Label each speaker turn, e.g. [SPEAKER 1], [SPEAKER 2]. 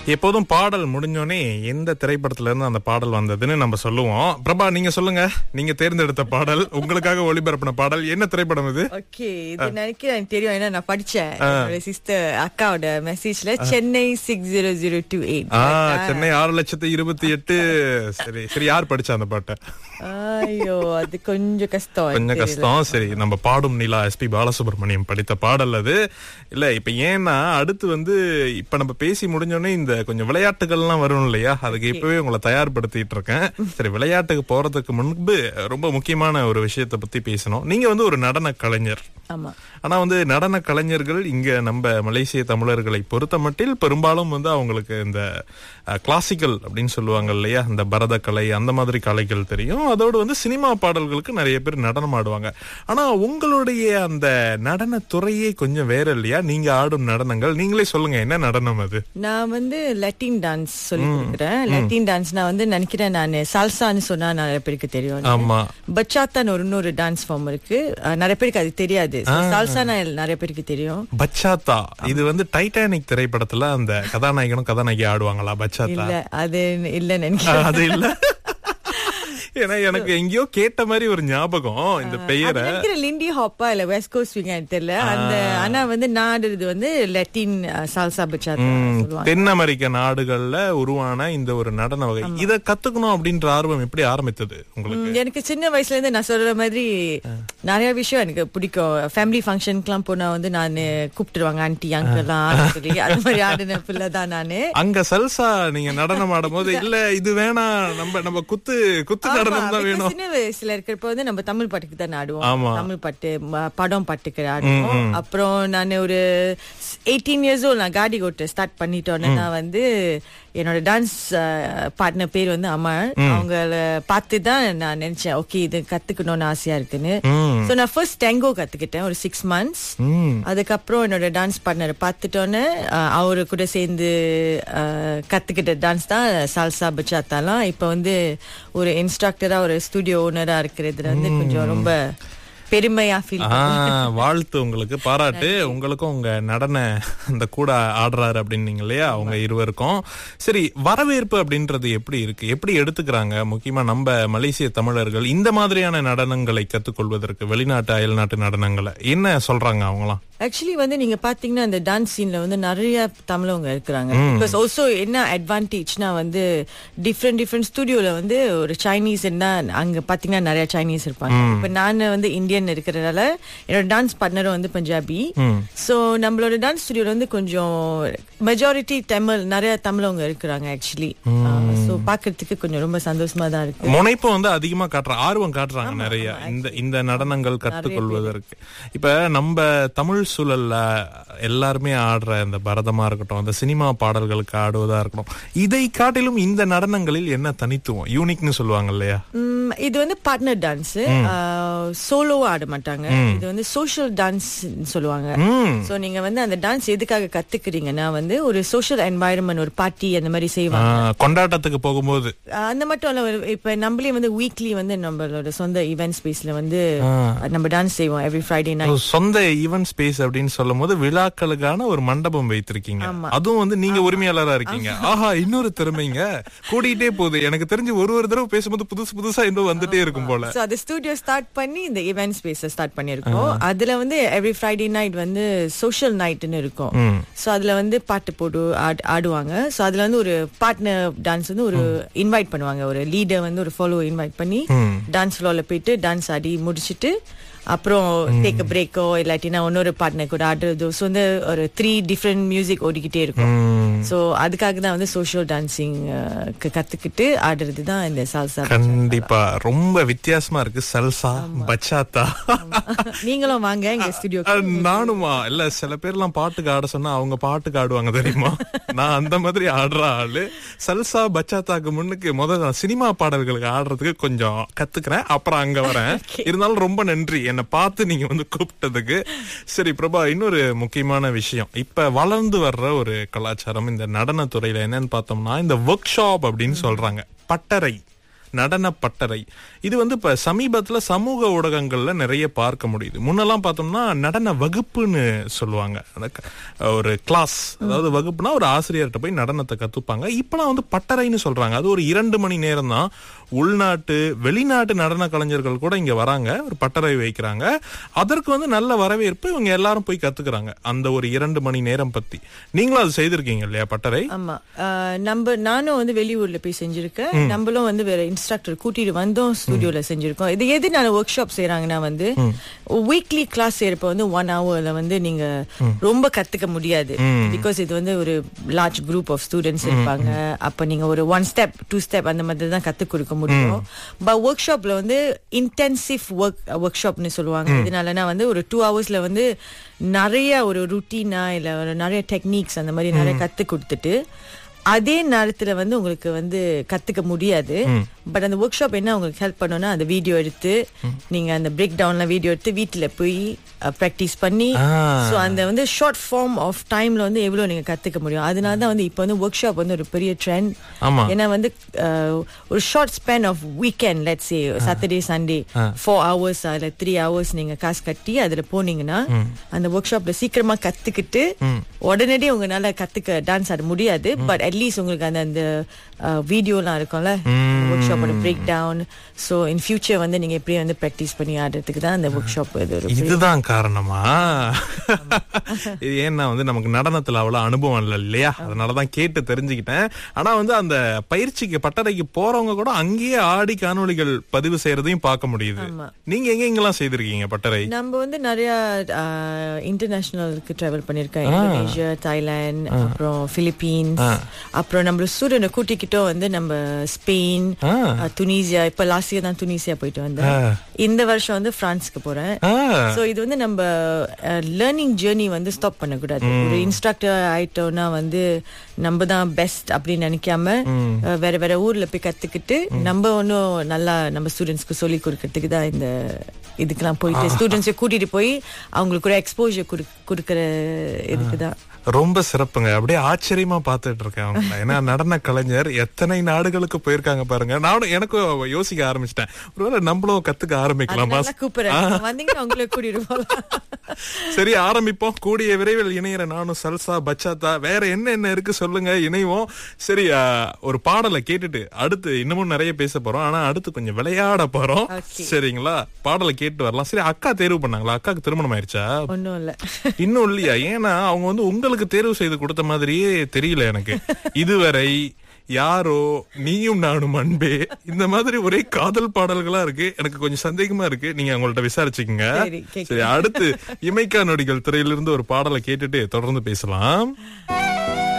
[SPEAKER 1] எப்போதும் பாடல் முடிஞ்சோனே எந்த திரைப்படத்துல இருந்து அந்த பாடல் வந்ததுன்னு நம்ம சொல்லுவோம் பிரபா நீங்க சொல்லுங்க நீங்க தேர்ந்தெடுத்த பாடல் உங்களுக்காக ஒளிபரப்பின பாடல் என்ன திரைப்படம் இது
[SPEAKER 2] ஓகே இது நினைக்கிறேன் எனக்கு தெரியும் ஏன்னா நான் படிச்சேன் என்னோட சிஸ்டர் அக்காவோட மெசேஜ்ல Chennai six zero zero two eight
[SPEAKER 1] ஆ சென்னை ஆறு லட்சத்து இருபத்தி எட்டு சரி சரி யார் படிச்சா அந்த பாட்டை
[SPEAKER 2] ஐயோ அது கொஞ்சம் கஷ்டம் எனக்கு
[SPEAKER 1] கொஞ்சம்
[SPEAKER 2] தெரியல.
[SPEAKER 1] கஷ்டம் சரி நம்ம பாடும் நிலா எஸ்பி பாலசுப்ரமணியம் படித்த பாடல் அது இல்ல இப்ப ஏன்னா அடுத்து வந்து இப்ப நம்ம பேசி முடிஞ்சோடனே இந்த கொஞ்சம் விளையாட்டுகள்லாம் வரும் இல்லையா அதுக்கு இப்பவே உங்களை தயார்படுத்திட்டு இருக்கேன் சரி விளையாட்டுக்கு போறதுக்கு முன்பு ரொம்ப முக்கியமான ஒரு விஷயத்தை பத்தி பேசணும் நீங்க வந்து ஒரு நடன கலைஞர்
[SPEAKER 2] ஆமா
[SPEAKER 1] ஆனா வந்து நடன கலைஞர்கள் இங்க நம்ம மலேசிய தமிழர்களை பொறுத்த மட்டில் பெரும்பாலும் வந்து அவங்களுக்கு இந்த கிளாசிக்கல் அப்படின்னு சொல்லுவாங்க இல்லையா இந்த பரத கலை அந்த மாதிரி கலைகள் தெரியும் அதோடு வந்து சினிமா பாடல்களுக்கு நிறைய பேர் நடனம் ஆடுவாங்க ஆனா உங்களுடைய அந்த நடன துறையே கொஞ்சம் வேற இல்லையா நீங்க ஆடும் நடனங்கள் நீங்களே சொல்லுங்க என்ன நடனம் அது
[SPEAKER 2] நான் வந்து லட்டின் டான்ஸ் சொல்லி கொடுக்குறேன் லட்டின் டான்ஸ் நான் வந்து நினைக்கிறேன் நான் சால்சான்னு சொன்னா நிறைய பேருக்கு தெரியும்
[SPEAKER 1] ஆமா
[SPEAKER 2] பச்சாத்தான் ஒரு இன்னொரு டான்ஸ் ஃபார்ம் இருக்கு அஹ் நிறைய பேருக்கு அது தெரியாது சால்சானா நிறைய பேருக்கு தெரியும்
[SPEAKER 1] பச்சாத்தா இது வந்து டைட்டானிக் திரைப்படத்துல அந்த கதாநாயகனும் கதாநாயகி ஆடுவாங்களா பச்சாத்தா
[SPEAKER 2] இல்ல அது இல்லன்னு நினைக்கிறேன்
[SPEAKER 1] அது இல்ல ஏன்னா எனக்கு எங்கேயோ கேட்ட மாதிரி ஒரு ஞாபகம் இந்த
[SPEAKER 2] அது
[SPEAKER 1] பெயரை
[SPEAKER 2] நினைக்கிறேன் லிண்டி ஹாப்பா இல்ல வெஸ்ட் கோஸ்ட் எனக்கு தெரியல அந்த ஆனா வந்து நாடுறது வந்து லட்டின் சால்சா பச்சாத்தா
[SPEAKER 1] ம்,
[SPEAKER 2] சொல்லுவாங்க
[SPEAKER 1] தென் அமெரிக்க நாடுகள்ல உருவான இந்த ஒரு நடன வகை இத கத்துக்கணும் அப்படின்ற ஆர்வம் எப்படி ஆரம்பித்தது உங்களுக்கு
[SPEAKER 2] ம், எனக்கு சின்ன வயசுல இருந்து நான் சொல்ற மாதிரி நிறைய விஷயம் எனக்கு பிடிக்கும் ஃபேமிலி ஃபங்க்ஷனுக்குலாம் போனா வந்து நான் கூப்பிட்டுருவாங்க ஆன்டி அங்கெல்லாம் ஆட சொல்லி அது மாதிரி ஆடின பிள்ளை தான் நானு
[SPEAKER 1] அங்க சல்சா நீங்க நடனம் ஆடும்போது இல்ல இது வேணாம் நம்ம நம்ம குத்து குத்து நடனம்
[SPEAKER 2] ஆமா,
[SPEAKER 1] தான்
[SPEAKER 2] because
[SPEAKER 1] வேணும்
[SPEAKER 2] சின்ன வயசுல இருக்கிறப்ப வந்து நம்ம தமிழ் பாட்டுக்கு தான் ஆடுவோம்
[SPEAKER 1] ஆமா.
[SPEAKER 2] தமிழ் பாட்டு ம- படம் பாட்டுக்கு ஆடுவோம் அப்புறம் நான் ஒரு எயிட்டீன் இயர்ஸ் ஓல்ட் நான் காடி ஓட்ட ஸ்டார்ட் பண்ணிட்டோன்னு நான் வந்து என்னோட டான்ஸ் பார்ட்னர் பேர் வந்து அமர் அவங்கள பார்த்து தான் நான் நினைச்சேன் ஓகே இது கத்துக்கணும்னு ஆசையா இருக்குன்னு
[SPEAKER 1] ம்.
[SPEAKER 2] சோ நான் ஃபர்ஸ்ட் டேங்கோ கத்துக்கிட்டேன் ஒரு சிக்ஸ் மந்த்ஸ்
[SPEAKER 1] ம்.
[SPEAKER 2] அதுக்கப்புறம் என்னோட டான்ஸ் பார்ட்னரை பார்த்துட்டோன்னே அஹ், அவரு கூட சேர்ந்து அஹ், கத்துக்கிட்ட டான்ஸ் தான் சால்சா பச்சாத்தாலாம் இப்போ வந்து ஒரு இன்ஸ்ட்ரக்டரா ஒரு ஸ்டுடியோ ஓனரா இருக்கிறதுல வந்து கொஞ்சம் ரொம்ப பெருமையா ஃபீல்
[SPEAKER 1] ஆ, வாழ்த்து உங்களுக்கு பாராட்டு உங்களுக்கும் உங்க நடன அந்த கூட ஆடுறாரு அப்படின்னீங்க இல்லையா அவங்க இருவருக்கும் சரி வரவேற்பு அப்படின்றது எப்படி இருக்கு எப்படி எடுத்துக்கிறாங்க முக்கியமா நம்ம மலேசிய தமிழர்கள் இந்த மாதிரியான நடனங்களை கத்துக்கொள்வதற்கு வெளிநாட்டு அயல்நாட்டு நடனங்களை என்ன சொல்றாங்க அவங்களாம்
[SPEAKER 2] ஆக்சுவலி வந்து நீங்க பாத்தீங்கன்னா அந்த டான்ஸ் சீன்ல வந்து நிறைய தமிழவங்க இருக்கிறாங்க பிகாஸ் ஆல்சோ என்ன அட்வான்டேஜ்னா வந்து டிஃப்ரெண்ட் டிஃப்ரெண்ட் ஸ்டுடியோல வந்து ஒரு சைனீஸ் என்ன அங்க பாத்தீங்கன்னா நிறைய சைனீஸ் இருப்பாங்க இப்ப நான் வந்து இந்தியன் இருக்கிறதால என்னோட டான்ஸ் பார்ட்னரும் வந்து பஞ்சாபி சோ நம்மளோட டான்ஸ் ஸ்டுடியோல வந்து கொஞ்சம் மெஜாரிட்டி தமிழ் நிறைய தமிழவங்க இருக்கிறாங்க ஆக்சுவலி சோ பாக்குறதுக்கு கொஞ்சம் ரொம்ப சந்தோஷமா தான் இருக்கு
[SPEAKER 1] முனைப்பு வந்து அதிகமா காட்டுற ஆர்வம் காட்டுறாங்க நிறைய இந்த இந்த நடனங்கள் கற்றுக்கொள்வதற்கு இப்ப நம்ம தமிழ் சூழல்ல எல்லாருமே ஆடுற இந்த பரதமா இருக்கட்டும் அந்த சினிமா பாடல்களுக்கு ஆடுவதா இருக்கட்டும் இதை காட்டிலும் இந்த நடனங்களில் என்ன தனித்துவம் யூனிக்னு சொல்லுவாங்க இல்லையா
[SPEAKER 2] ம், இது வந்து பார்ட்னர் டான்ஸ் சோலோவா ஆட மாட்டாங்க இது வந்து சோஷியல் டான்ஸ் சொல்லுவாங்க
[SPEAKER 1] ம்.
[SPEAKER 2] சோ நீங்க வந்து அந்த டான்ஸ் எதுக்காக கத்துக்கிறீங்கன்னா வந்து ஒரு சோஷியல் என்வாயரன்மெண்ட் ஒரு பார்ட்டி அந்த மாதிரி
[SPEAKER 1] ஆ,
[SPEAKER 2] செய்வாங்க
[SPEAKER 1] கொண்டாட்டத்துக்கு போகும்போது
[SPEAKER 2] ஆஹ் அந்த மட்டும் இல்ல ஒரு- இப்ப நம்மளே வந்து வீக்லி வந்து நம்மளோட சொந்த ஈவென்ட் ஸ்பேஸ்ல வந்து நம்ம டான்ஸ் செய்வோம் எவ்ரி ஃப்ரைடே
[SPEAKER 1] ஒரு
[SPEAKER 2] நைட்
[SPEAKER 1] சொந்த ஈவென்ட் ஸ்பேஸ் அப்படின்னு சொல்லும் போது விழாக்களுக்கான ஒரு மண்டபம் வைத்திருக்கீங்க அதுவும் வந்து நீங்க உரிமையாளரா இருக்கீங்க ஆஹா இன்னொரு திறமைங்க கூடிட்டே போகுது எனக்கு தெரிஞ்சு ஒரு ஒரு தடவை பேசும்போது புதுசு புதுசா இன்னும் வந்துட்டே இருக்கும் போல
[SPEAKER 2] சோ அது ஸ்டுடியோ ஸ்டார்ட் பண்ணி இந்த ஈவென்ட் ஸ்பேஸ் ஸ்டார்ட் பண்ணிருக்கோம் அதுல வந்து எவ்ரி ஃப்ரைடே நைட் வந்து சோஷியல் நைட்னு இருக்கும் சோ அதுல வந்து பாட்டு போட்டு ஆட்- ஆடுவாங்க சோ அதுல வந்து ஒரு பார்ட்னர் டான்ஸ் வந்து ஒரு இன்வைட் பண்ணுவாங்க ஒரு லீடர் வந்து ஒரு ஃபாலோ இன்வைட் பண்ணி டான்ஸ் ஃப்ளோர்ல போயிட்டு டான்ஸ் ஆடி முடிச்சிட்டு அப்புறம் டேக் பிரேக்கோ இல்லாட்டினா இன்னொரு பார்ட்னர் கூட ஆடுறதோ ஸோ வந்து ஒரு த்ரீ டிஃப்ரெண்ட் மியூசிக் ஓடிக்கிட்டே இருக்கும்
[SPEAKER 1] ம்.
[SPEAKER 2] சோ அதுக்காக தான் வந்து சோஷியல் டான்சிங் கத்துக்கிட்டு ஆடுறது தான் இந்த சால்சா
[SPEAKER 1] கண்டிப்பா ரொம்ப வித்தியாசமா இருக்கு சல்சா பச்சாத்தா
[SPEAKER 2] நீங்களும் வாங்க எங்க ஸ்டுடியோ
[SPEAKER 1] அஹ், நானுமா இல்ல சில பேர்லாம் பாட்டுக்கு ஆட சொன்னா அவங்க பாட்டுக்கு ஆடுவாங்க தெரியுமா நான் அந்த மாதிரி ஆடுற ஆளு சல்சா பச்சாத்தாக்கு முன்னுக்கு முதல்ல நான் சினிமா பாடல்களுக்கு ஆடுறதுக்கு கொஞ்சம் கத்துக்கிறேன் அப்புறம் அங்க வரேன் இருந்தாலும் ரொம்ப நன்றி என்னை பார்த்து நீங்க வந்து கூப்பிட்டதுக்கு சரி பிரபா இன்னொரு முக்கியமான விஷயம் இப்ப வளர்ந்து வர்ற ஒரு கலாச்சாரம் இந்த நடனத்துறையில என்னன்னு பார்த்தோம்னா இந்த ஒர்க் ஷாப் அப்படின்னு சொல்றாங்க பட்டறை நடன பட்டறை இது வந்து இப்ப சமீபத்துல சமூக ஊடகங்கள்ல நிறைய பார்க்க முடியுது முன்னெல்லாம் பார்த்தோம்னா நடன வகுப்புன்னு சொல்லுவாங்க அந்த க- ஒரு கிளாஸ் அதாவது வகுப்புனா ஒரு ஆசிரியர்கிட்ட போய் நடனத்தை கத்துப்பாங்க இப்பெல்லாம் வந்து பட்டறைன்னு சொல்றாங்க அது ஒரு இரண்டு மணி நேரம் தான் உள்நாட்டு வெளிநாட்டு நடன கலைஞர்கள் கூட இங்க வராங்க ஒரு பட்டறை வைக்கிறாங்க அதற்கு வந்து நல்ல வரவேற்பு இவங்க எல்லாரும் போய் கத்துக்கிறாங்க அந்த ஒரு இரண்டு மணி நேரம் பத்தி நீங்களும் அது செய்திருக்கீங்க இல்லையா பட்டறை
[SPEAKER 2] ஆமா ஆஹ் நம்ம நானும் வந்து வெளியூர்ல போய் செஞ்சிருக்கேன் நம்மளும் வந்து வேற இன்ஸ்ட்ரக்டர் கூட்டிட்டு வந்தோம் ஸ்டுடியோல செஞ்சிருக்கோம் இது எதுனால ஒர்க் ஷாப் செய்யறாங்கன்னா வந்து வீக்லி கிளாஸ் செய்யறப்ப வந்து ஒன் ஹவர்ல வந்து நீங்க ரொம்ப கத்துக்க முடியாது பிகாஸ் இது வந்து ஒரு லார்ஜ் குரூப் ஆஃப் ஸ்டூடெண்ட்ஸ் இருப்பாங்க அப்ப நீங்க ஒரு ஒன் ஸ்டெப் டூ ஸ்டெப் அந்த மாதிரி தான் கத்து கொடுக்க முடியும் பட் ஒர்க் ஷாப்ல வந்து இன்டென்சிவ் ஒர்க் ஒர்க் ஷாப்னு சொல்லுவாங்க இதனாலனா வந்து ஒரு டூ ஹவர்ஸ்ல வந்து நிறைய ஒரு ருட்டீனா இல்ல ஒரு நிறைய டெக்னிக்ஸ் அந்த மாதிரி நிறைய கத்து கொடுத்துட்டு அதே நேரத்துல வந்து உங்களுக்கு வந்து கத்துக்க முடியாது பட் அந்த ஒர்க் ஷாப் என்ன உங்களுக்கு ஹெல்ப் பண்ணும்னா அந்த வீடியோ எடுத்து நீங்க அந்த பிரேக் டவுன்ல வீடியோ எடுத்து வீட்டுல போய் ப்ராக்டிஸ் பண்ணி
[SPEAKER 1] ஆ.
[SPEAKER 2] ஸோ அந்த வந்து ஷார்ட் ஃபார்ம் ஆஃப் டைம்ல வந்து எவ்வளவு நீங்க கத்துக்க முடியும் அதனால தான் வந்து இப்போ வந்து ஒர்க் ஷாப் வந்து ஒரு பெரிய ட்ரெண்ட்
[SPEAKER 1] ஆமா
[SPEAKER 2] ஏன்னா வந்து அஹ், ஒரு short span of weekend let's say Saturday Sunday four hours இல்ல த்ரீ ஹவர்ஸ் நீங்க காசு கட்டி அதுல போனீங்கன்னா அந்த ஒர்க் ஷாப்ல சீக்கிரமா கத்துக்கிட்டு உடனடியே உங்களால கத்துக்க டான்ஸ் ஆட முடியாது பட் அட்லீஸ்ட் உங்களுக்கு அந்த அந்த வீடியோலாம் இருக்கும்ல ஒர்க் ஷாப்போட break down so in future வந்து நீங்க எப்படி வந்து ப்ராக்டிஸ் பண்ணி ஆடுறதுக்கு தான் அந்த ஒர்க் ஷாப் இது ஒரு
[SPEAKER 1] இதுதான் காரணமா இது ஏன்னா வந்து நமக்கு நடனத்துல அவ்வளவு அனுபவம் இல்லை இல்லையா அதனாலதான் கேட்டு தெரிஞ்சுக்கிட்டேன் ஆனா வந்து அந்த பயிற்சிக்கு பட்டறைக்கு போறவங்க கூட அங்கேயே ஆடி காணொளிகள் பதிவு செய்யறதையும் பார்க்க முடியுது
[SPEAKER 2] ஆமா.
[SPEAKER 1] நீங்க எங்க எங்கெல்லாம் செய்திருக்கீங்க பட்டறை
[SPEAKER 2] நம்ம வந்து நிறைய இன்டர்நேஷனலுக்கு டிராவல் பண்ணிருக்கோம் இந்தோனேஷியா தாய்லாந்து அப்புறம் பிலிப்பீன்ஸ் அப்புறம் நம்ம ஸ்டூடெண்ட் கூட்டிக்கிட்டோம் வந்து நம்ம ஸ்பெயின்
[SPEAKER 1] ஆ.
[SPEAKER 2] அஹ், துனிசியா இப்ப லாஸ்ட் இயர் தான் துனிசியா போயிட்டு வந்தேன்
[SPEAKER 1] ஆ.
[SPEAKER 2] இந்த வருஷம் வந்து பிரான்ஸ்க்கு போறேன்
[SPEAKER 1] ஆ,
[SPEAKER 2] சோ இது வந்து நம்ம லேர்னிங் ஜேர்னி வந்து ஸ்டாப் பண்ணக்கூடாது ஒரு இன்ஸ்ட்ரக்டர் ஆயிட்டோம்னா வந்து நம்ம தான் பெஸ்ட் அப்படின்னு நினைக்காம அஹ், வேற வேற ஊர்ல போய் கத்துக்கிட்டு நம்ம ஒன்றும் நல்லா நம்ம ஸ்டூடெண்ட்ஸ்க்கு சொல்லி கொடுக்கறதுக்கு தான் இந்த இதுக்கெல்லாம் போயிட்டு ஸ்டூடெண்ட்ஸை கூட்டிட்டு போய் அவங்களுக்கு ஒரு எக்ஸ்போஜர் கொடுக்கற இதுக்கு தான்
[SPEAKER 1] ரொம்ப சிறப்புங்க அப்படியே ஆச்சரியமா பார்த்துட்டு இருக்கேன் அவங்கள ஏன்னா நடன கலைஞர் எத்தனை நாடுகளுக்கு போயிருக்காங்க பாருங்க நானும் எனக்கும் யோசிக்க ஆரம்பிச்சிட்டேன் ஒருவேளை நம்மளும் கத்துக்க ஆரம்பிக்கலாமா
[SPEAKER 2] நல்லா கூப்பிடுறேன் வந்தீங்கன்னா அவங்களே கூட்டிட்டு போகலாம்
[SPEAKER 1] சரி ஆரம்பிப்போம் கூடிய விரைவில் இணையிற நானும் சல்சா பச்சாத்தா வேற என்ன என்ன இருக்கு சொல்லுங்க இணைவோம் சரி ஆ, ஒரு பாடலை கேட்டுட்டு அடுத்து இன்னமும் நிறைய பேச போறோம் ஆனா அடுத்து கொஞ்சம் விளையாட போறோம்
[SPEAKER 2] Okay.
[SPEAKER 1] சரிங்களா பாடலை கேட்டு வரலாம் சரி அக்கா தேர்வு பண்ணாங்களா அக்காக்கு திருமணம் ஆயிருச்சா
[SPEAKER 2] ஒன்றும் இல்ல
[SPEAKER 1] இன்னும் இல்லையா ஏன்னா அவங்க வந்து உங்களுக்கு தேர்வு செய்து கொடுத்த மாதிரியே தெரியல எனக்கு இதுவரை யாரோ நீயும் நானும் அன்பே இந்த மாதிரி ஒரே காதல் பாடல்களா இருக்கு எனக்கு கொஞ்சம் சந்தேகமா இருக்கு நீங்க அவங்கள்ட்ட விசாரிச்சுக்கங்க
[SPEAKER 2] சரி, கேக்குறேன்.
[SPEAKER 1] சரி அடுத்து இமைக்கா நொடிகள் திரையிலிருந்து ஒரு பாடலை கேட்டுட்டு தொடர்ந்து பேசலாம்